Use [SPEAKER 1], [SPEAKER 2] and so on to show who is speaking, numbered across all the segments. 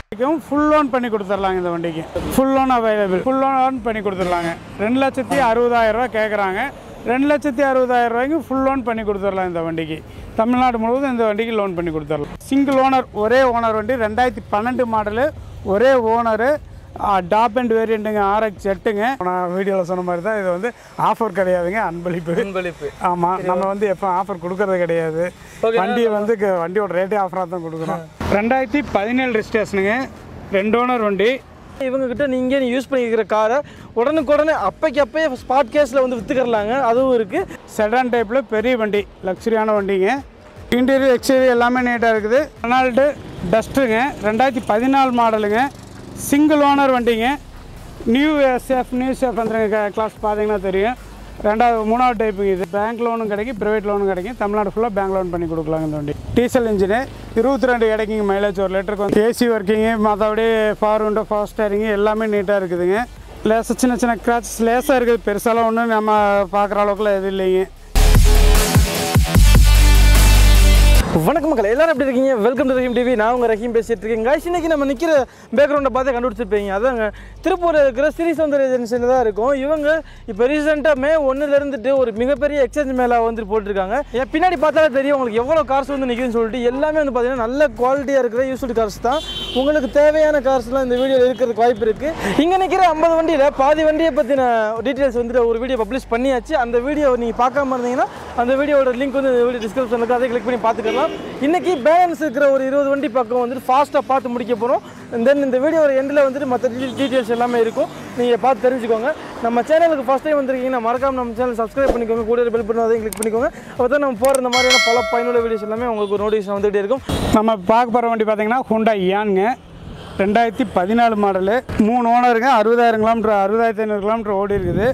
[SPEAKER 1] வரைக்கும் full loan பண்ணி கொடுத்துர்லாங்க இந்த வண்டிக்கு full loan available full loan பண்ணி கொடுத்துர்லாங்க ரெண்டு லட்சத்தி அறுபதாயிரம் ரூபா கேட்குறாங்க ரெண்டு லட்சத்தி அறுபதாயிரம் ரூபாய்க்கு ஃபுல் லோன் பண்ணி கொடுத்துடலாம் இந்த வண்டிக்கு தமிழ்நாடு முழுவதும் இந்த வண்டிக்கு லோன் பண்ணி கொடுத்துடலாம் சிங்கிள் ஓனர் ஒரே ஓனர் வண்டி ரெண்டாயிரத்தி பன்னெண்டு மாடலு ஒரே ஓனரு டாப் அண்ட் வேரியண்ட்டுங்க ஆர்எக்ஸ் எட்டுங்க நான் வீடியோவில் சொன்ன மாதிரி தான் இது வந்து ஆஃபர் கிடையாதுங்க அன்பளிப்பு
[SPEAKER 2] அன்பளிப்பு
[SPEAKER 1] ஆமாம் நம்ம வந்து எப்போ ஆஃபர் கொடுக்கறது கிடையாது
[SPEAKER 2] Okay,
[SPEAKER 1] வண்டியை வந்து க- வண்டியோட ரேட்டே ஆஃபராக தான் கொடுக்குறோம் ரெண்டாயிரத்தி பதினேழு ரிஜிஸ்ட்ரேஷனுங்க ரெண்டு ஓனர் வண்டி
[SPEAKER 2] இவங்க கிட்ட நீங்க யூஸ் பண்ணிக்கிற காரை உடனுக்குடனே அப்பைக்கு அப்பயே ஸ்பாட் கேஸ்ல வந்து வித்துக்கறலாங்க அதுவும் இருக்கு
[SPEAKER 1] செடான் டைப்பில் பெரிய வண்டி லக்ஸரியான வண்டிங்க இன்டீரியர் எக்ஸ்டீரியர் எல்லாமே நீட்டாக இருக்குது ரெனால்டு டஸ்ட்டுங்க ரெண்டாயிரத்தி பதினாலு மாடலுங்க சிங்கிள் ஓனர் வண்டிங்க நியூ சேஃப் நியூ சேஃப் வந்துருங்க கிளாஸ் பார்த்தீங்கன்னா தெரியும் ரெண்டாவது மூணாவது டைப்புங்க இது பேங்க் லோனும் கிடைக்கும் ப்ரைவேட் லோனும் கிடைக்கும் தமிழ்நாடு ஃபுல்லாக பேங்க் லோன் பண்ணி கொடுக்கலாங்க இந்த வண்டி டீசல் இன்ஜினு இருபத்தி ரெண்டு கிடைக்குங்க மைலேஜ் ஒரு லிட்டருக்கு வந்து ஏசி ஒர்க்கிங்கு மற்றபடி ஃபார் விண்டோ ஃபாஸ்ட் ஸ்டேரிங்கு எல்லாமே நீட்டாக இருக்குதுங்க லேசாக சின்ன சின்ன கிராச்சஸ் லேசாக இருக்குது பெருசாலாம் ஒன்றும் நம்ம பார்க்குற அளவுக்குலாம் எதுவும் இல்லைங்க
[SPEAKER 2] வணக்கம் மக்கள் எல்லாரும் எப்படி இருக்கீங்க வெல்கம் டு ரஹீம் டிவி நான் உங்க ரஹீம் பேசிட்டு இருக்கேன் guys இன்னைக்கு நம்ம நிற்கிற பேக்ரவுண்டை பார்த்து கண்டுபிடிச்சிருப்பீங்க அதாங்க திருப்பூர் இருக்கிற ஸ்ரீ சௌந்தர ஏஜென்சியில் தான் இருக்கும் இவங்க இப்போ ரீசெண்டாக மே ஒன்றுல இருந்துட்டு ஒரு மிகப்பெரிய எக்ஸ்சேஞ்ச் மேலே வந்து போட்டிருக்காங்க என் பின்னாடி பார்த்தாலே தெரியும் உங்களுக்கு எவ்வளோ கார்ஸ் வந்து நிற்குதுன்னு சொல்லிட்டு எல்லாமே வந்து பார்த்தீங்கன்னா நல்ல குவாலிட்டியாக இருக்கிற யூஸ்டு கார்ஸ் தான் உங்களுக்கு தேவையான கார்ஸ்லாம் இந்த வீடியோவில் இருக்கிறதுக்கு வாய்ப்பு இருக்குது இங்கே நிற்கிற ஐம்பது வண்டியில் பாதி வண்டியை பற்றின டீட்டெயில்ஸ் வந்துட்டு ஒரு வீடியோ பப்ளிஷ் பண்ணியாச்சு அந்த வீடியோ நீங்கள் பார்க்காம இருந்தீங்கன்னா அந்த வீடியோட லிங்க் வந்து இந்த வீடியோ டிஸ்கிரிப்ஷனில் இருக்குது அதை கிளிக் பண்ணி பார்த்துக்கலாம் இன்னைக்கு பேலன்ஸ் இருக்கிற ஒரு இருபது வண்டி பக்கம் வந்துட்டு ஃபாஸ்ட்டாக பார்த்து முடிக்க போகிறோம் தென் இந்த வீடியோட எண்டில் வந்துட்டு மற்ற டீட்டெயில்ஸ் எல்லாமே இருக்கும் நீங்கள் பார்த்து தெரிஞ்சுக்கோங்க நம்ம சேனலுக்கு ஃபஸ்ட் டைம் வந்திருக்கீங்கன்னா மறக்காம நம்ம சேனல் சப்ஸ்கிரைப் பண்ணிக்கோங்க கூட பெல் பண்ணி அதையும் கிளிக் பண்ணிக்கோங்க அப்போ தான் நம்ம போகிற இந்த மாதிரியான பல பயனுள்ள வீடியோஸ் எல்லாமே உங்களுக்கு ஒரு நோட்டிஃபிகேஷன் வந்துகிட்டே இருக்கும்
[SPEAKER 1] நம்ம பார்க்க போகிற வண்டி பார்த்தீங்கன்னா ஹுண்டா இயானுங்க ரெண்டாயிரத்தி பதினாலு மாடலு மூணு ஓனருங்க அறுபதாயிரம் கிலோமீட்டர் அறுபதாயிரத்தி ஐநூறு கிலோமீட்டர் ஓடி இருக்குது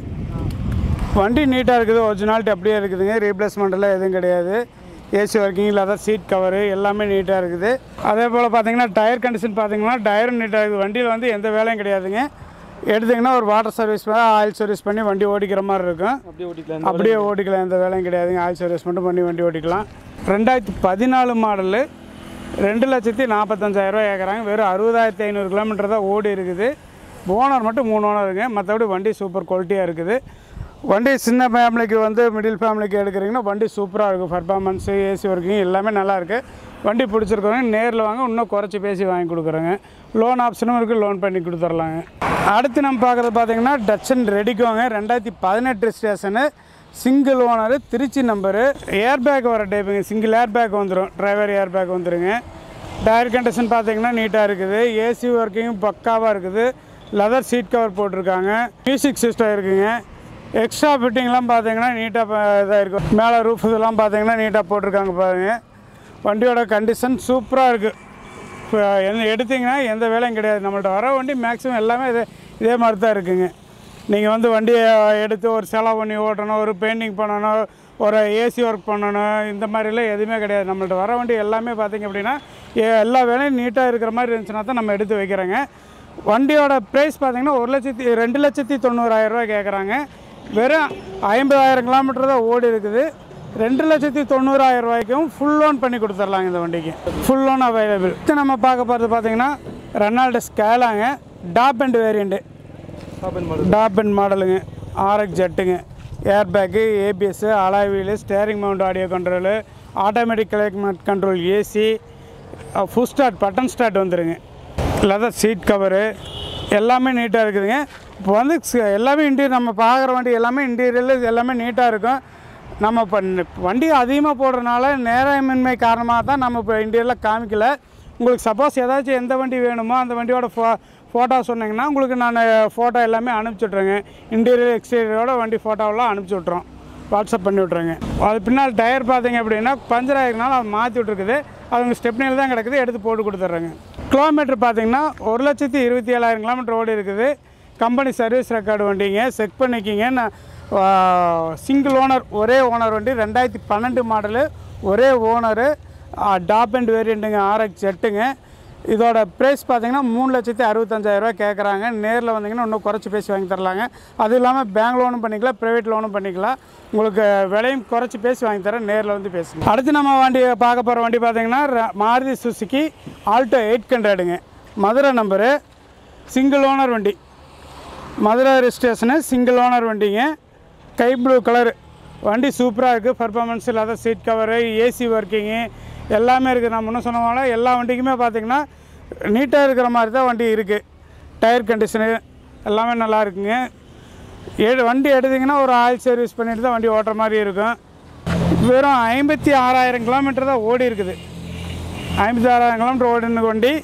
[SPEAKER 1] வண்டி நீட்டாக இருக்குது ஒரிஜினாலிட்டி அப்படியே இருக்குதுங்க ரீப்ளேஸ்மெண்ட் எல்லாம் எதுவும் கிடையாது ஏசி ஒர்க்கிங் இல்லாத சீட் கவரு எல்லாமே நீட்டாக இருக்குது அதே போல் பார்த்தீங்கன்னா டயர் கண்டிஷன் பார்த்தீங்கன்னா டயரும் நீட்டாக இருக்குது வண்டியில் வந்து எந்த வேலையும் கிடையாதுங்க எடுத்திங்கன்னா ஒரு வாட்டர் சர்வீஸ் ஆயில் சர்வீஸ் பண்ணி வண்டி ஓடிக்கிற மாதிரி இருக்கும்
[SPEAKER 2] அப்படியே ஓட்டிக்கலாம்
[SPEAKER 1] அப்படியே ஓட்டிக்கலாம் எந்த வேலையும் கிடையாதுங்க ஆயில் சர்வீஸ் மட்டும் பண்ணி வண்டி ஓட்டிக்கலாம் ரெண்டாயிரத்தி பதினாலு மாடலு ரெண்டு லட்சத்தி நாற்பத்தஞ்சாயிரரூவா கேட்குறாங்க வெறும் அறுபதாயிரத்தி ஐநூறு கிலோமீட்டர் தான் ஓடி இருக்குது ஓனர் மட்டும் மூணு ஓனருங்க மற்றபடி வண்டி சூப்பர் குவாலிட்டியாக இருக்குது வண்டி சின்ன ஃபேமிலிக்கு வந்து மிடில் ஃபேமிலிக்கு எடுக்கிறீங்கன்னா வண்டி சூப்பராக இருக்கும் பர்ஃபார்மன்ஸு ஏசி ஒர்க்கிங் எல்லாமே நல்லா இருக்குது வண்டி பிடிச்சிருக்கவங்க நேரில் வாங்க இன்னும் குறைச்சி பேசி வாங்கி கொடுக்குறோங்க லோன் ஆப்ஷனும் இருக்குது லோன் பண்ணி கொடுத்துர்லாங்க அடுத்து நம்ம பார்க்குறது பார்த்தீங்கன்னா டச்சன் ரெடிக்கோங்க ரெண்டாயிரத்தி பதினெட்டு ஸ்டேஷனு single owner Trichy number air bag வர டைப்புங்க சிங்கிள் ஏர் பேக் வந்துடும் டிரைவர் ஏர் பேக் வந்துருங்க டயர் கண்டிஷன் பார்த்தீங்கன்னா நீட்டாக இருக்குது ஏசி ஒர்க்கிங் பக்காவாக இருக்குது லெதர் சீட் கவர் போட்டிருக்காங்க மியூசிக் சிஸ்டம் இருக்குங்க எக்ஸ்ட்ரா ஃபிட்டிங்லாம் பார்த்தீங்கன்னா நீட்டாக இதாக இருக்கும் மேலே ரூஃப் இதெல்லாம் பார்த்தீங்கன்னா நீட்டாக போட்டிருக்காங்க பாருங்க வண்டியோட கண்டிஷன் சூப்பராக இருக்குது இப்போ எந்த எடுத்தீங்கன்னா எந்த வேலையும் கிடையாது நம்மள்ட்ட வர வண்டி மேக்ஸிமம் எல்லாமே இதே இதே மாதிரி தான் இருக்குங்க நீங்கள் வந்து வண்டியை எடுத்து ஒரு செலவு பண்ணி ஓட்டணும் ஒரு பெயிண்டிங் பண்ணணும் ஒரு ஏசி ஒர்க் பண்ணணும் இந்த மாதிரிலாம் எதுவுமே கிடையாது நம்மள்ட்ட வர வண்டி எல்லாமே பார்த்தீங்க அப்படின்னா எ- எல்லா வேலையும் நீட்டாக இருக்கிற மாதிரி இருந்துச்சுன்னா தான் நம்ம எடுத்து வைக்கிறோங்க வண்டியோட ப்ரைஸ் பார்த்தீங்கன்னா ஒரு லட்சத்தி ரெண்டு லட்சத்தி தொண்ணூறாயிரம் ரூபாய் கேட்குறாங்க வெறும் ஐம்பதாயிரம் கிலோமீட்டர் தான் ஓடி இருக்குது ரெண்டு லட்சத்தி தொண்ணூறாயிரம் ரூபாய்க்கும் ஃபுல் லோன் பண்ணி கொடுத்துர்லாங்க இந்த வண்டிக்கு ஃபுல் லோன் அவைலபிள் இது நம்ம பார்க்க போகிறது பார்த்தீங்கன்னா ரெனால்டு ஸ்கேலாங்க top end variant
[SPEAKER 2] open model
[SPEAKER 1] top end மாடலுங்க ஆர்எக்ஸ் ஜெட்டுங்க air bag ABS alloy wheel steering mount audio control automatic climate control AC full start button start வந்துருங்க லெதர் சீட் கவரு எல்லாமே நீட்டாக இருக்குதுங்க இப்போ வந்து ஸ்- எல்லாமே இன்டீரியர் நம்ம பார்க்குற வண்டி எல்லாமே இன்டீரியரில் எல்லாமே நீட்டாக இருக்கும் நம்ம இப்போ வண்டி அதிகமாக போடுறதுனால நேரமின்மை காரணமாக தான் நம்ம இப்போ இன்டீரியரில் காமிக்கல உங்களுக்கு சப்போஸ் ஏதாச்சும் எந்த வண்டி வேணுமோ அந்த வண்டியோட ஃபோ ஃபோட்டோ சொன்னீங்கன்னா உங்களுக்கு நான் ஃபோட்டோ எல்லாமே அனுப்பிச்சி விட்ருங்க இன்டீரியர் எக்ஸ்டீரியரோட வண்டி ஃபோட்டோவெல்லாம் அனுப்பிச்சி விட்றோம் வாட்ஸ்அப் பண்ணி விட்ருங்க அது பின்னால் டயர் பார்த்தீங்க அப்படின்னா பஞ்சர் ஆகிருக்கனால அது மாற்றி விட்ருக்குது அது உங்கள் ஸ்டெப்னியில் தான் கிடக்குது எடுத்து போட்டு கொடுத்துட்றேங்க கிலோமீட்டர் பார்த்தீங்கன்னா ஒரு லட்சத்தி இருபத்தி ஏழாயிரம் கிலோமீட்டர் ஓடி இருக்குது கம்பெனி சர்வீஸ் ரெக்கார்டு வண்டிங்க செக் பண்ணிக்கிங்க நான் சிங்கிள் ஓனர் ஒரே ஓனர் வண்டி ரெண்டாயிரத்தி பன்னெண்டு மாடலு ஒரே ஓனரு டாப் அண்ட் வேரியண்ட்டுங்க ஆர்எக்ஸ் எட்டுங்க இதோட ப்ரைஸ் பார்த்தீங்கன்னா மூணு லட்சத்தி அறுபத்தஞ்சாயிரரூவா கேட்குறாங்க நேரில் வந்தீங்கன்னா இன்னும் குறைச்சி பேசி வாங்கி தரலாங்க அது இல்லாமல் பேங்க் லோனும் பண்ணிக்கலாம் ப்ரைவேட் லோனும் பண்ணிக்கலாம் உங்களுக்கு விலையும் குறைச்சி பேசி வாங்கி தரேன் நேரில் வந்து பேசுங்க அடுத்து நம்ம வண்டி பார்க்க போகிற வண்டி பார்த்தீங்கன்னா ர- மாருதி சுசுக்கி ஆல்டோ எயிட் ஹண்ட்ரடுங்க மதுரை நம்பரு சிங்கிள் ஓனர் வண்டி மதுரை ரெஜிஸ்ட்ரேஷனு சிங்கிள் ஓனர் வண்டிங்க கை ப்ளூ கலர் வண்டி சூப்பராக இருக்குது பர்ஃபார்மன்ஸ் இல்லாத சீட் கவரு ஏசி ஒர்க்கிங்கு எல்லாமே இருக்குது நான் முன்ன சொன்ன போல எல்லா வண்டிக்குமே பார்த்தீங்கன்னா நீட்டாக இருக்கிற மாதிரி தான் வண்டி இருக்குது டயர் கண்டிஷனு எல்லாமே நல்லா இருக்குங்க ஏழு வண்டி எடுத்தீங்கன்னா ஒரு ஆயில் சர்வீஸ் பண்ணிட்டு தான் வண்டி ஓட்டுற மாதிரி இருக்கும் வெறும் ஐம்பத்தி ஆறாயிரம் கிலோமீட்டர் தான் ஓடி இருக்குது ஐம்பத்தி ஆறாயிரம் கிலோமீட்டர் ஓடின வண்டி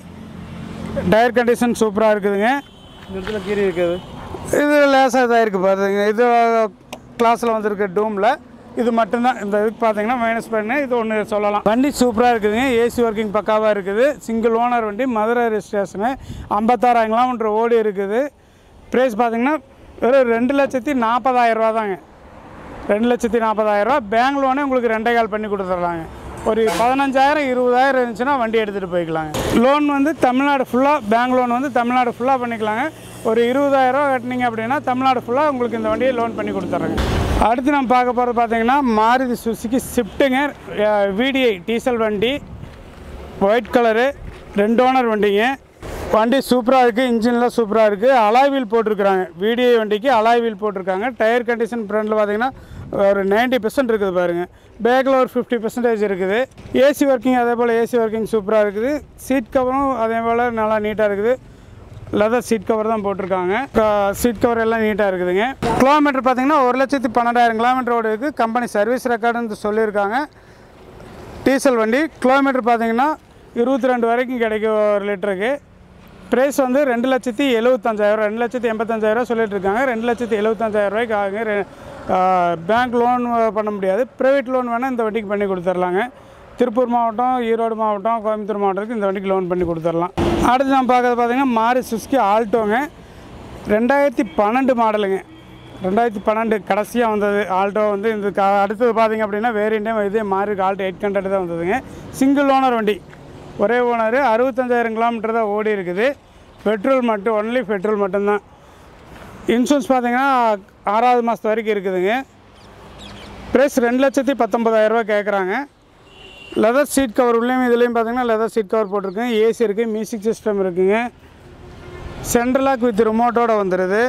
[SPEAKER 1] டயர் கண்டிஷன் சூப்பராக இருக்குதுங்க
[SPEAKER 2] இந்த இடத்துல கீரி இருக்குது
[SPEAKER 1] இது லேசாக இதாக இருக்குது பாருங்க இது கிளாஸில் வந்திருக்க டூமில் இது மட்டும்தான் இந்த இதுக்கு பார்த்தீங்கன்னா மைனஸ் பண்ணி இது ஒன்று சொல்லலாம் வண்டி சூப்பராக இருக்குதுங்க ஏசி ஒர்க்கிங் பக்காவாக இருக்குது சிங்கிள் ஓனர் வண்டி மதுரை ரெஜிஸ்ட்ரேஷனு ஐம்பத்தாறாயிரம் கிலோமீட்டர் ஓடி இருக்குது ப்ரைஸ் பார்த்தீங்கன்னா வெறும் ரெண்டு லட்சத்தி நாற்பதாயிரம் ரூபா தாங்க ரெண்டு லட்சத்தி நாற்பதாயிரம் ரூபா பேங்க் லோனே உங்களுக்கு ரெண்டே கால் பண்ணி கொடுத்துட்றாங்க ஒரு பதினஞ்சாயிரம் இருபதாயிரம் இருந்துச்சுன்னா வண்டி எடுத்துகிட்டு போய்க்கலாங்க லோன் வந்து தமிழ்நாடு ஃபுல்லாக பேங்க் லோன் வந்து தமிழ்நாடு ஃபுல்லாக பண்ணிக்கலாங்க ஒரு இருபதாயிரரூவா கட்டினீங்க அப்படின்னா தமிழ்நாடு ஃபுல்லாக உங்களுக்கு இந்த வண்டியை லோன் பண்ணி கொடுத்துட்றாங்க அடுத்து நம்ம பார்க்க போகிறது பார்த்தீங்கன்னா மாருதி சுசுக்கி ஸ்விஃப்ட்டுங்க விடிஐ டீசல் வண்டி ஒயிட் கலரு ரெண்டு ஓனர் வண்டிங்க வண்டி சூப்பராக இருக்குது இன்ஜின்லாம் சூப்பராக இருக்குது அலாய் வீல் போட்டிருக்கிறாங்க விடிஐ வண்டிக்கு அலாய் வீல் போட்டிருக்காங்க டயர் கண்டிஷன் ஃப்ரண்டில் பார்த்தீங்கன்னா ஒரு 90% பெர்சன்ட் இருக்குது பாருங்கள் பேக்கில் ஒரு ஃபிஃப்டி பெர்சன்டேஜ் இருக்குது ஏசி ஒர்க்கிங் அதே போல் ஏசி ஒர்க்கிங் சூப்பராக இருக்குது சீட் கவரும் அதே போல் நல்லா நீட்டாக இருக்குது லெதர் சீட் கவர் தான் போட்டிருக்காங்க சீட் கவர் எல்லாம் நீட்டாக இருக்குதுங்க கிலோமீட்டர் பார்த்தீங்கன்னா ஒரு லட்சத்தி பன்னெண்டாயிரம் கிலோமீட்டர் ஓடி இருக்குது கம்பெனி சர்வீஸ் ரெக்கார்டுன்னு சொல்லியிருக்காங்க டீசல் வண்டி கிலோமீட்டர் பார்த்தீங்கன்னா இருபத்தி ரெண்டு வரைக்கும் கிடைக்கும் ஒரு லிட்டருக்கு ப்ரைஸ் வந்து ரெண்டு லட்சத்தி எழுபத்தஞ்சாயிரம் ரெண்டு லட்சத்தி எண்பத்தஞ்சாயிரம் சொல்லிட்டு இருக்காங்க ரெண்டு லட்சத்தி எழுபத்தஞ்சாயிரம் ரூபாய்க்கு ஆகுங்க ரெ- பேங்க் லோன் பண்ண முடியாது ப்ரைவேட் லோன் வேணால் இந்த வண்டிக்கு பண்ணி கொடுத்துர்லாங்க திருப்பூர் மாவட்டம் ஈரோடு மாவட்டம் கோயம்புத்தூர் மாவட்டத்துக்கு இந்த வண்டிக்கு லோன் பண்ணி கொடுத்துர்லாம் அடுத்து நம்ம பார்க்கறது பார்த்தீங்கன்னா மாரி சுஸ்கி ஆல்டோங்க ரெண்டாயிரத்தி பன்னெண்டு மாடலுங்க ரெண்டாயிரத்தி பன்னெண்டு கடைசியாக வந்தது ஆல்டோ வந்து இந்த க அடுத்தது பார்த்தீங்க அப்படின்னா வேரியண்ட்டே இதே மாறி ஆல்டோ எயிட் ஹண்ட்ரட் தான் வந்ததுங்க சிங்கிள் ஓனர் வண்டி ஒரே ஓனர் அறுபத்தஞ்சாயிரம் கிலோமீட்டர் தான் ஓடி இருக்குது பெட்ரோல் மட்டும் ஒன்லி பெட்ரோல் மட்டும்தான் இன்சூரன்ஸ் பார்த்தீங்கன்னா ஆறாவது மாதத்து வரைக்கும் இருக்குதுங்க ப்ரைஸ் ரெண்டு லட்சத்தி பத்தொம்பதாயிரரூபா கேட்குறாங்க லெதர் சீட் கவர் உள்ளேயும் இதுலேயும் பார்த்தீங்கன்னா லெதர் சீட் கவர் போட்டிருக்குங்க ஏசி இருக்குது மியூசிக் சிஸ்டம் இருக்குங்க சென்ட்ரலாக் வித் ரிமோட்டோட வந்துடுது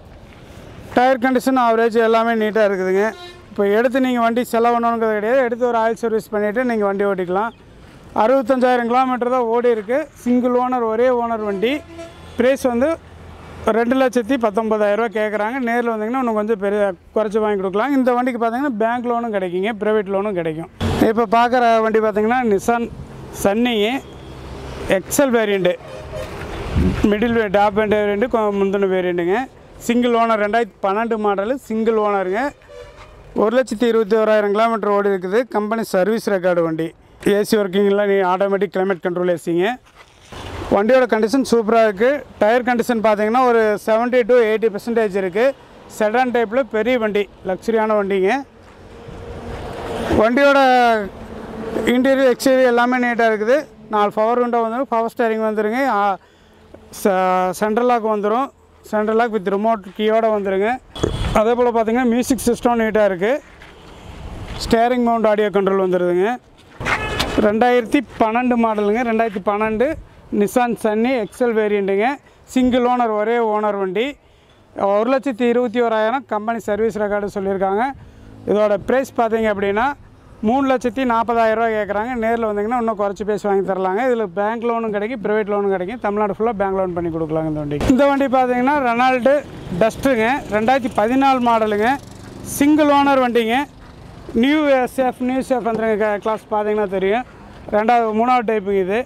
[SPEAKER 1] டயர் கண்டிஷன் ஆவரேஜ் எல்லாமே நீட்டாக இருக்குதுங்க இப்போ எடுத்து நீங்கள் வண்டி செலவணுங்கிறது கிடையாது எடுத்து ஒரு ஆயில் சர்வீஸ் பண்ணிவிட்டு நீங்கள் வண்டி ஓட்டிக்கலாம் அறுபத்தஞ்சாயிரம் கிலோமீட்டர் தான் ஓடி இருக்குது சிங்கிள் ஓனர் ஒரே ஓனர் வண்டி ப்ரைஸ் வந்து ரெண்டு லட்சத்தி பத்தொம்பதாயிரரூவா கேட்குறாங்க நேரில் வந்தீங்கன்னா இன்னும் கொஞ்சம் பெரிய குறைச்சி வாங்கி கொடுக்கலாம் இந்த வண்டிக்கு பார்த்தீங்கன்னா பேங்க் லோனும் கிடைக்குங்க ப்ரைவேட் லோனும் கிடைக்கும் இப்போ பார்க்குற வண்டி பார்த்தீங்கன்னா Nissan Sunny XL variant middle way top end variant முந்தின வேரியண்ட்டுங்க சிங்கிள் ஓனர் ரெண்டாயிரத்தி பன்னெண்டு மாடலு சிங்கிள் ஓனருங்க ஒரு லட்சத்தி இருபத்தி ஓராயிரம் கிலோமீட்டர் ஓடி இருக்குது கம்பெனி சர்வீஸ் ரெக்கார்டு வண்டி ஏசி ஒர்க்கிங்லாம் நீ ஆட்டோமேட்டிக் கிளைமேட் கண்ட்ரோல் ஏசிங்க வண்டியோட கண்டிஷன் சூப்பராக இருக்குது டயர் கண்டிஷன் பார்த்தீங்கன்னா ஒரு 70 டு எயிட்டி பெர்சன்டேஜ் இருக்குது செடான் டைப்பில் பெரிய வண்டி லக்ஸரியான வண்டிங்க வண்டியோட இன்டீரியர் எக்ஸ்டீரியர் எல்லாமே நீட்டாக இருக்குது நாலு பவர் விண்டோ வந்துடும் பவர் ஸ்டேரிங் வந்துருங்க சென்ட்ரல் லாக் வந்துடும் சென்ட்ரல் லாக் வித் ரிமோட் கீயோட வந்துருங்க அதே போல் பார்த்தீங்கன்னா மியூசிக் சிஸ்டம் நீட்டாக இருக்குது ஸ்டேரிங் மவுண்ட் ஆடியோ கண்ட்ரோல் வந்துடுதுங்க ரெண்டாயிரத்தி பன்னெண்டு மாடலுங்க ரெண்டாயிரத்தி பன்னெண்டு நிசான் சன்னி எக்ஸல் வேரியண்ட்டுங்க சிங்கிள் ஓனர் ஒரே ஓனர் வண்டி ஒரு லட்சத்தி இருபத்தி ஓராயிரம் கம்பெனி சர்வீஸ் ரெக்கார்டு சொல்லியிருக்காங்க இதோட ப்ரைஸ் பார்த்தீங்க அப்படின்னா மூணு லட்சத்தி நாற்பதாயிரரூவா கேட்குறாங்க நேரில் வந்தீங்கன்னா இன்னும் குறைச்சி பேசி வாங்கி தரலாங்க இதில் பேங்க் லோனும் கிடைக்கும் ப்ரைவேட் லோனும் கிடைக்கும் தமிழ்நாடு ஃபுல்லாக பேங்க் லோன் பண்ணி கொடுக்கலாங்க இந்த வண்டி இந்த வண்டி பார்த்தீங்கன்னா ரெனால்டு டஸ்ட்டுங்க ரெண்டாயிரத்தி பதினாலு மாடலுங்க சிங்கிள் ஓனர் வண்டிங்க நியூ சேஃப் நியூ சேஃப் வந்துருங்க கிளாஸ் பார்த்தீங்கன்னா தெரியும் ரெண்டாவது மூணாவது டைப்புங்க இது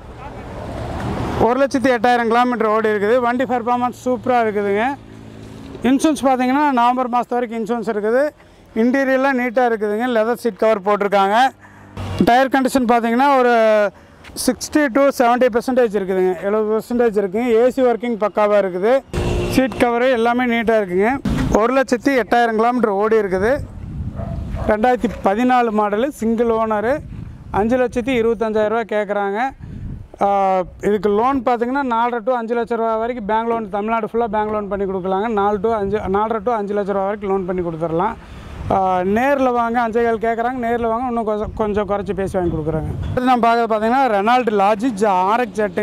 [SPEAKER 1] ஒரு லட்சத்தி எட்டாயிரம் கிலோமீட்டர் ஓடி இருக்குது வண்டி பர்ஃபார்மன்ஸ் சூப்பராக இருக்குதுங்க இன்சூரன்ஸ் பார்த்தீங்கன்னா நவம்பர் மாதத்து வரைக்கும் இன்சூரன்ஸ் இருக்குது இன்டீரியர்லாம் நீட்டாக இருக்குதுங்க லெதர் சீட் கவர் போட்டிருக்காங்க டயர் கண்டிஷன் பார்த்தீங்கன்னா ஒரு சிக்ஸ்டி டு செவன்ட்டி பெர்சன்டேஜ் இருக்குதுங்க எழுபது பெர்சன்டேஜ் இருக்குங்க ஏசி ஒர்க்கிங் பக்காவாக இருக்குது சீட் கவரு எல்லாமே நீட்டாக இருக்குங்க ஒரு லட்சத்தி எட்டாயிரம் கிலோமீட்டர் ஓடி இருக்குது ரெண்டாயிரத்தி பதினாலு மாடலு சிங்கிள் ஓனரு அஞ்சு லட்சத்தி இருபத்தஞ்சாயிரரூவா கேட்குறாங்க ஆஹ் இதுக்கு லோன் பார்த்தீங்கன்னா நாலரை டு அஞ்சு லட்ச ரூபா வரைக்கும் பேங்க் லோன் தமிழ்நாடு ஃபுல்லாக பேங்க் லோன் பண்ணி கொடுக்கலாங்க நாலு டு அஞ்சு நாலரை டு அஞ்சு லட்ச ரூபா வரைக்கும் லோன் பண்ணி கொடுத்துடலாம் நேரில் வாங்க அஞ்சைகள் கேட்குறாங்க நேரில் வாங்க இன்னும் கொஞ்சம் கொஞ்சம் குறைச்சி பேசி வாங்கி கொடுக்குறாங்க அடுத்து நம்ம பார்க்கறது பார்த்தீங்கன்னா ரெனால்டு லாஜி ஆர்எக்ஸ் ஜெட்டுங்க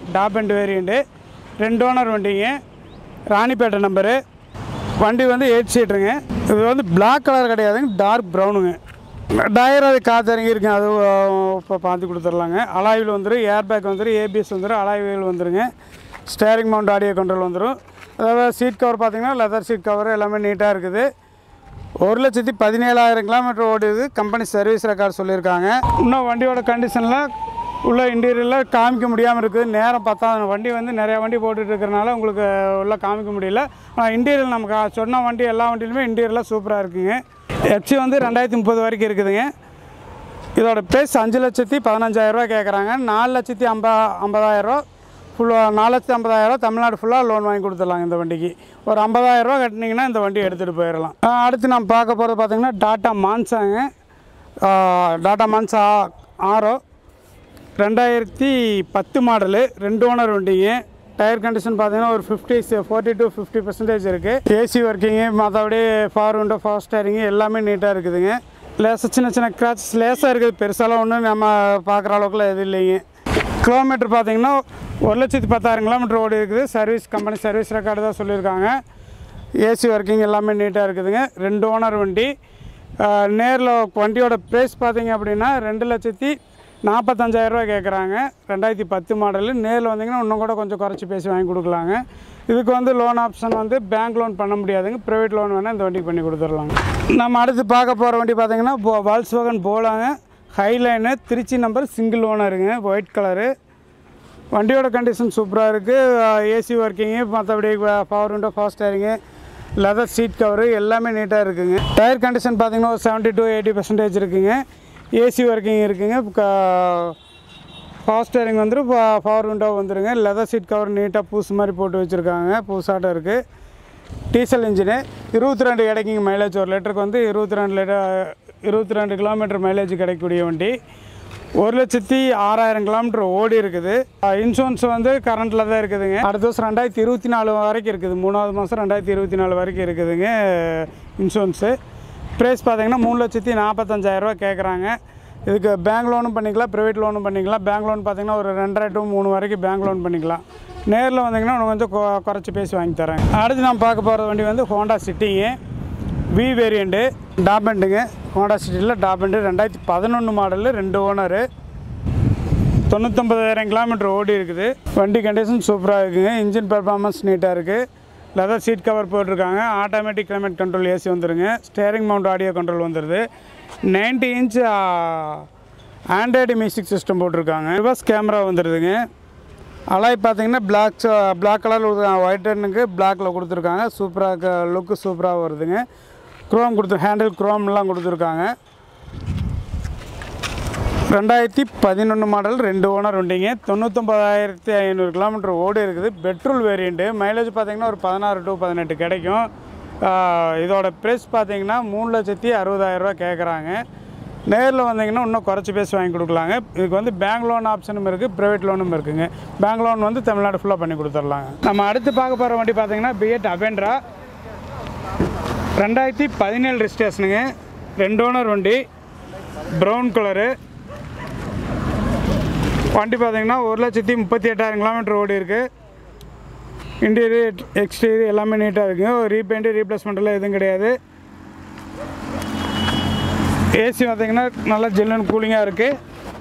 [SPEAKER 1] டாப் அண்ட் வேரியண்ட்டு ரெண்டு ஓனர் வண்டிங்க ராணிப்பேட்டை நம்பரு வண்டி வந்து எயிட் சீட்டுங்க இது வந்து Black கலர் கிடையாதுங்க டார்க் ப்ரௌனுங்க டயர் அது காற்று இறங்கி இருக்குங்க அது இப்போ பார்த்து கொடுத்துர்லாங்க அலாயில் வந்துடும் ஏர் பேக் வந்துடும் ஏபிஎஸ் வந்துடும் அலாய் வீல் வந்துருங்க ஸ்டேரிங் மவுண்ட் ஆடியோ கண்ட்ரோல் வந்துடும் அதாவது சீட் கவர் பார்த்தீங்கன்னா லெதர் சீட் கவர் எல்லாமே நீட்டாக இருக்குது ஒரு லட்சத்தி பதினேழாயிரம் கிலோமீட்டர் ஓடுது கம்பெனி சர்வீஸ் ரெக்கார்ட் சொல்லியிருக்காங்க இன்னும் வண்டியோட கண்டிஷனில் உள்ள இன்டீரியரில் காமிக்க முடியாமல் இருக்குது நேரம் பத்தாது வண்டி வந்து நிறையா வண்டி போட்டுட்டு இருக்கிறனால உங்களுக்கு உள்ள காமிக்க முடியல ஆனால் இன்டீரியர் நமக்கு ஆ- சொன்ன வண்டி எல்லா வண்டியிலுமே இன்டீரியரில் சூப்பராக இருக்குங்க எஃப்சி வந்து ரெண்டாயிரத்தி முப்பது வரைக்கும் இருக்குதுங்க இதோட ப்ரைஸ் அஞ்சு லட்சத்தி பதினஞ்சாயிரரூவா கேட்குறாங்க நாலு லட்சத்தி ஐம்பா ஐம்பதாயிரரூவா ஃபுல்லாக நாலு லட்சத்தி ஐம்பதாயிரரூவா தமிழ்நாடு ஃபுல்லாக லோன் வாங்கி கொடுத்துடலாம் இந்த வண்டிக்கு ஒரு ஐம்பதாயிரரூவா கட்டினீங்கன்னா இந்த வண்டி எடுத்துகிட்டு போயிடலாம் ஆ, அடுத்து நம்ம பார்க்க போகிறது பார்த்தீங்கன்னா டாட்டா மான்சாங்க ஆ, டாட்டா மான்சா ஆரோ ரெண்டாயிரத்தி பத்து மாடலு ரெண்டு ஓனர் வண்டிங்க டயர் கண்டிஷன் பார்த்தீங்கன்னா ஒரு fifty forty to fifty percentage இருக்குது ஏசி ஒர்க்கிங்கு மற்றபடி ஃபார் விண்டோ ஃபார் ஸ்டேரிங்கு எல்லாமே நீட்டாக இருக்குதுங்க லேசாக சின்ன சின்ன கிராச்சஸ் லேசாக இருக்குது பெருசாலாம் ஒன்றும் நம்ம பார்க்குற அளவுக்குலாம் எதுவும் இல்லைங்க கிலோமீட்டர் பார்த்தீங்கன்னா ஒரு லட்சத்தி பத்தாயிரம் கிலோமீட்டர் ஓடி இருக்குது சர்வீஸ் கம்பெனி சர்வீஸ் ரெக்கார்டு தான் சொல்லியிருக்காங்க ஏசி ஒர்க்கிங் எல்லாமே நீட்டாக இருக்குதுங்க ரெண்டு ஓனர் வண்டி நேரில் வண்டியோட ப்ரைஸ் பார்த்தீங்க அப்படின்னா ரெண்டு லட்சத்தி நாற்பத்தஞ்சாயிரரூவா கேட்குறாங்க ரெண்டாயிரத்தி பத்து மாடலு நேரில் வந்தீங்கன்னா இன்னும் கூட கொஞ்சம் குறைச்சி பேசி வாங்கி கொடுக்கலாங்க இதுக்கு வந்து லோன் ஆப்ஷன் வந்து பேங்க் லோன் பண்ண முடியாதுங்க ப்ரைவேட் லோன் வேணால் இந்த வண்டிக்கு பண்ணி கொடுத்துடலாங்க நம்ம அடுத்து பார்க்க போகிற வண்டி பார்த்தீங்கன்னா போ வால்ஸ் வேகன் போலாங்க ஹைலைனு திருச்சி நம்பர் சிங்கிள் ஓனருங்க ஒயிட் கலரு வண்டியோட கண்டிஷன் சூப்பராக இருக்குது ஏசி ஒர்க்கிங்கு மற்றபடி power window fast steering leather seat cover எல்லாமே நீட்டாக இருக்குங்க டயர் கண்டிஷன் பார்த்தீங்கன்னா ஒரு செவன்ட்டி டு எயிட்டி பர்சன்டேஜ் இருக்குங்க ஏசி ஒர்க்கிங் இருக்குங்க ஃபாஸ்ட் ஸ்டேரிங் வந்துடும் பவர் விண்டோ வந்துருங்க லெதர் சீட் கவர் நீட்டாக பூசு மாதிரி போட்டு வச்சுருக்காங்க பூசாட்டம் இருக்குது டீசல் இன்ஜினு இருபத்தி ரெண்டு கிடைக்குங்க மைலேஜ் ஒரு லிட்டருக்கு வந்து இருபத்தி ரெண்டு லிட்டர் இருபத்தி ரெண்டு கிலோமீட்டர் மைலேஜ் கிடைக்கக்கூடிய வண்டி ஒரு லட்சத்தி ஆறாயிரம் கிலோமீட்டர் ஓடி இருக்குது இன்சூரன்ஸ் வந்து கரண்ட்டில் தான் இருக்குதுங்க அடுத்த வருஷம் ரெண்டாயிரத்தி இருபத்தி நாலு வரைக்கும் இருக்குது மூணாவது மாதம் ரெண்டாயிரத்தி இருபத்தி நாலு வரைக்கும் இருக்குதுங்க இன்சூரன்ஸு ப்ரைஸ் பார்த்தீங்கன்னா மூணு லட்சத்தி நாற்பத்தஞ்சாயிரரூவா கேட்குறாங்க இதுக்கு பேங்க் லோனும் பண்ணிக்கலாம் ப்ரைவேட் லோனும் பண்ணிக்கலாம் பேங்க் லோன் பார்த்தீங்கன்னா ஒரு ரெண்டரை டு மூணு வரைக்கும் பேங்க் லோன் பண்ணிக்கலாம் நேரில் வந்தீங்கன்னா இன்னும் கொஞ்சம் கொ- குறைச்சி பேசி வாங்கி தரேன் அடுத்து நம்ம பார்க்க போகிற வண்டி வந்து ஹோண்டா சிட்டிங்க வி வேரியண்ட்டு டாபெண்ட்டுங்க ஹோண்டா சிட்டியில் டாபெண்ட்டு ரெண்டாயிரத்தி பதினொன்று மாடலு ரெண்டு ஓனரு தொண்ணூத்தொம்பதாயிரம் கிலோமீட்டர் ஓடி இருக்குது வண்டி கண்டிஷன் சூப்பராக இருக்குங்க இன்ஜின் பெர்ஃபார்மன்ஸ் நீட்டாக இருக்குது லெதர் சீட் கவர் போட்டிருக்காங்க ஆட்டோமேட்டிக் கிளைமேட் கண்ட்ரோல் ஏசி வந்துருங்க ஸ்டேரிங் மவுண்ட் ஆடியோ கண்ட்ரோல் வந்துடுது 90 இன்ச் ஆண்ட்ராய்டு மியூசிக் சிஸ்டம் போட்டிருக்காங்க ரிவர்ஸ் கேமரா வந்துடுதுங்க அலாய் பார்த்தீங்கன்னா பிளாக் பிளாக் கலர் ஒயிட் டனுக்கு பிளாக்கில் கொடுத்துருக்காங்க சூப்பராக லுக்கு சூப்பராக வருதுங்க குரோம் கொடுத்து ஹேண்டில் குரோம்லாம் கொடுத்துருக்காங்க ரெண்டாயிரத்தி பதினொன்று மாடல் ரெண்டு ஓனர் வண்டிங்க தொண்ணூத்தொம்பதாயிரத்தி ஐநூறு கிலோமீட்டர் ஓடி இருக்குது பெட்ரோல் வேரியண்ட்டு மைலேஜ் பார்த்தீங்கன்னா ஒரு பதினாறு டு பதினெட்டு கிடைக்கும் ஆஹ் இதோட ப்ரைஸ் பார்த்தீங்கன்னா மூணு லட்சத்தி அறுபதாயிரரூவா கேட்குறாங்க நேரில் வந்தீங்கன்னா இன்னும் குறைச்சி பேசி வாங்கி கொடுக்கலாங்க இதுக்கு வந்து பேங்க் லோன் ஆப்ஷனும் இருக்குது ப்ரைவேட் லோனும் இருக்குங்க பேங்க் லோன் வந்து தமிழ்நாடு ஃபுல்லாக பண்ணி கொடுத்துர்லாங்க நம்ம அடுத்து பார்க்க போகிற வண்டி பார்த்தீங்கன்னா பிஎட் அவென்ட்ரா ரெண்டாயிரத்தி பதினேழு ரிஜிஸ்ட்ரேஷனுங்க ரெண்டு ஓனர் வண்டி ப்ரௌன் கலரு வண்டி பார்த்தீங்கன்னா ஒரு லட்சத்தி முப்பத்தி எட்டாயிரம் கிலோமீட்டர் ஓடி இருக்கு இன்டீரியர் எக்ஸ்டீரியர் எல்லாமே நீட்டாக இருக்குங்க ஒரு ரீபெயிண்ட்டு ரீப்ளேஸ்மெண்ட்லாம் எதுவும் கிடையாது ஏசி பார்த்தீங்கன்னா நல்லா ஜில்லுன்னு கூலிங்காக இருக்குது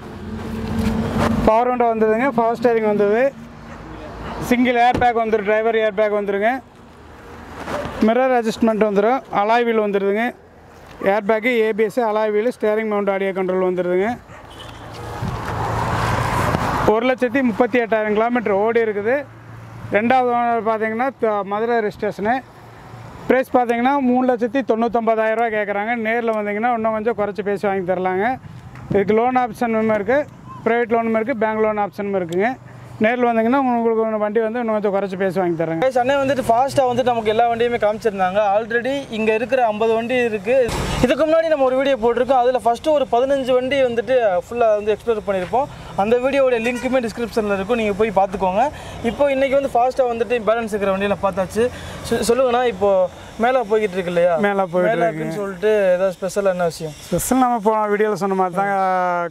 [SPEAKER 1] பவர் விண்டோ வந்ததுங்க பவர் ஸ்டேரிங் வந்தது சிங்கிள் ஏர் பேக் வந்துடும் டிரைவர் ஏர் பேக் வந்துருங்க மிரர் அட்ஜஸ்ட்மெண்ட் வந்துடும் அலாய் வீல் வந்துடுதுங்க air bag ABS alloy wheel steering mount audio control வந்துடுதுங்க ஒரு லட்சத்தி முப்பத்தி எட்டாயிரம் கிலோமீட்டர் ஓடி இருக்குது ரெண்டாவது ஓனர் பார்த்தீங்கன்னா த- மதுரை ரெஜிஸ்ட்ரேஷனு ப்ரைஸ் பார்த்தீங்கன்னா மூணு லட்சத்தி தொண்ணூத்தொம்பதாயிரரூவா கேட்குறாங்க நேரில் வந்தீங்கன்னா இன்னும் கொஞ்சம் குறைச்சி பேசி வாங்கி தரலாங்க இதுக்கு லோன் ஆப்ஷனும் இருக்குது ப்ரைவேட் லோனும் இருக்குது பேங்க் லோன் ஆப்ஷனும் இருக்குங்க நேரில் வந்தீங்கன்னா உங்களுக்கு ஒரு வண்டி வந்து இன்னும் கொஞ்சம் குறைச்சி பேசி வாங்கி தரேங்க
[SPEAKER 2] Guys, அண்ணன் வந்துட்டு ஃபாஸ்ட்டாக வந்துட்டு நமக்கு எல்லா வண்டியுமே காமிச்சிருந்தாங்க ஆல்ரெடி இங்கே இருக்கிற ஐம்பது வண்டி இருக்குது இதுக்கு முன்னாடி நம்ம ஒரு வீடியோ போட்டிருக்கோம் அதில் ஃபஸ்ட்டு ஒரு பதினஞ்சு வண்டி வந்துட்டு ஃபுல்லாக வந்து எக்ஸ்ப்ளோர் பண்ணியிருப்போம் அந்த வீடியோட லிங்க்குமே டிஸ்கிரிப்ஷனில் இருக்கும் நீங்கள் போய் பார்த்துக்கோங்க இப்போ இன்றைக்கி வந்து ஃபாஸ்ட்டாக வந்துட்டு பேலன்ஸ் இருக்கிற வண்டியில் பார்த்தாச்சு சொ- சொல்லுங்கண்ணா இப்போ மேலே போய்கிட்டு இருக்கு இல்லையா
[SPEAKER 1] மேலே போயிட்டு
[SPEAKER 2] மேலே அப்படின்னு சொல்லிட்டு ஏதாவது ஸ்பெஷலாக என்ன விஷயம்
[SPEAKER 1] ஸ்பெஷல் நம்ம போன வீடியோவில் சொன்ன மாதிரி தாங்க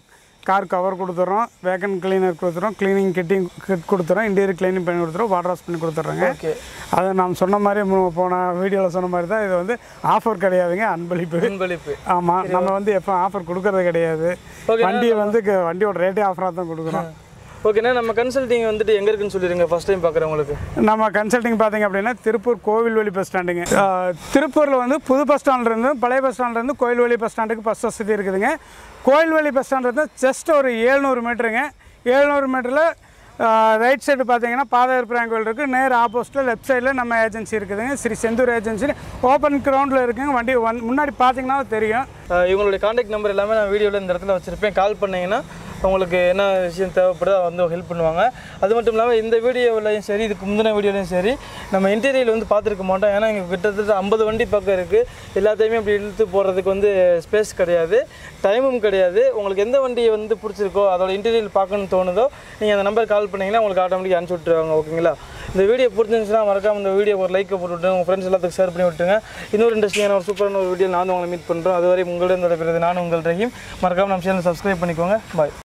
[SPEAKER 1] கார் கவர் கொடுத்துட்றோம் வேக்கன் கிளீனர் கொடுத்துறோம் க்ளீனிங் கிட்டிங் கிட் கொடுத்துறோம் இன்டீரியர் க்ளீனிங் பண்ணி கொடுத்துறோம் வாட்டர் வாஷ் பண்ணி கொடுத்துட்றோங்க
[SPEAKER 2] ஓகே
[SPEAKER 1] அது நாம் சொன்ன மாதிரி மு- போன வீடியோவில் சொன்ன மாதிரி தான் இது வந்து ஆஃபர் கிடையாதுங்க அன்பளிப்பு
[SPEAKER 2] அன்பளிப்பு
[SPEAKER 1] ஆமாம் நம்ம வந்து எப்போ ஆஃபர் கொடுக்கறது கிடையாது
[SPEAKER 2] Okay,
[SPEAKER 1] வண்டியை வந்து க- வண்டியோட ரேட்டே ஆஃபராக தான் கொடுக்குறோம்
[SPEAKER 2] ஓகேண்ணா நம்ம கன்சல்டிங் வந்துட்டு எங்கே இருக்குன்னு சொல்லிடுங்க ஃபஸ்ட் டைம் பார்க்குறவங்களுக்கு
[SPEAKER 1] நம்ம கன்சல்டிங் பார்த்தீங்க அப்படின்னா திருப்பூர் கோவில்வெளி பஸ் ஸ்டாண்டுங்க ஆஹ், திருப்பூரில் வந்து புது பஸ் ஸ்டாண்ட்லேருந்து பழைய பஸ் ஸ்டாண்ட்லேருந்து கோயில்வெளி பஸ் ஸ்டாண்டுக்கு பஸ் வசதி இருக்குதுங்க கோயில்வெளி பஸ் ஸ்டாண்ட் வந்து ஜஸ்ட் ஒரு ஏழ்நூறு மீட்டருங்க ஏழ்நூறு மீட்டரில் ரைட் சைடு பார்த்தீங்கன்னா பாதகர் கோயில் இருக்குது நேர் ஆப்போசிட்டில் லெஃப்ட் சைடில் நம்ம ஏஜென்சி இருக்குதுங்க ஸ்ரீ செந்தூர் ஏஜென்சி ஓப்பன் கிரவுண்டில் இருக்குங்க வண்டி வந் முன்னாடி பார்த்தீங்கன்னா தெரியும்
[SPEAKER 2] ஆஹ் இவங்களுடைய காண்டாக்ட் நம்பர் எல்லாமே நான் வீடியோவில் இந்த இடத்துல வச்சுருப்பேன் கால் பண்ணீங்கன்னா உங்களுக்கு என்ன விஷயம் தேவைப்படுதோ அதை வந்து ஹெல்ப் பண்ணுவாங்க அது மட்டும் இல்லாமல் இந்த வீடியோவிலையும் சரி இதுக்கு முந்தின வீடியோலையும் சரி நம்ம இன்டீரியல் வந்து பார்த்துருக்க மாட்டோம் ஏன்னா இங்கே கிட்டத்தட்ட ஐம்பது வண்டி பக்கம் இருக்குது எல்லாத்தையுமே அப்படி இழுத்து போடுறதுக்கு வந்து ஸ்பேஸ் கிடையாது டைமும் கிடையாது உங்களுக்கு எந்த வண்டி வந்து பிடிச்சிருக்கோ அதோட இன்டீரியல் பார்க்கணும்னு தோணுதோ நீங்கள் அந்த நம்பர் கால் பண்ணீங்கன்னா உங்களுக்கு ஆட்டோமேட்டிக் அனுப்பிச்சி விட்டுருவாங்க ஓகேங்களா இந்த வீடியோ பிடிச்சிருந்துச்சுன்னா மறக்காம இந்த வீடியோ ஒரு லைக்கை போட்டு விட்டுருங்க உங்கள் ஃப்ரெண்ட்ஸ் எல்லாத்துக்கும் ஷேர் பண்ணி விட்டுருங்க இன்னொரு இன்ட்ரெஸ்டிங்கான ஒரு சூப்பரான ஒரு வீடியோ நான் வந்து உங்களை மீட் பண்ணுறோம் அதுவரை உங்களிடம் விடைபெறுவது நான் உங்கள் ரஹீம் மறக்காம நம்ம சேனல் சப்ஸ்கிரைப் பண்ணிக்கோங்க பாய்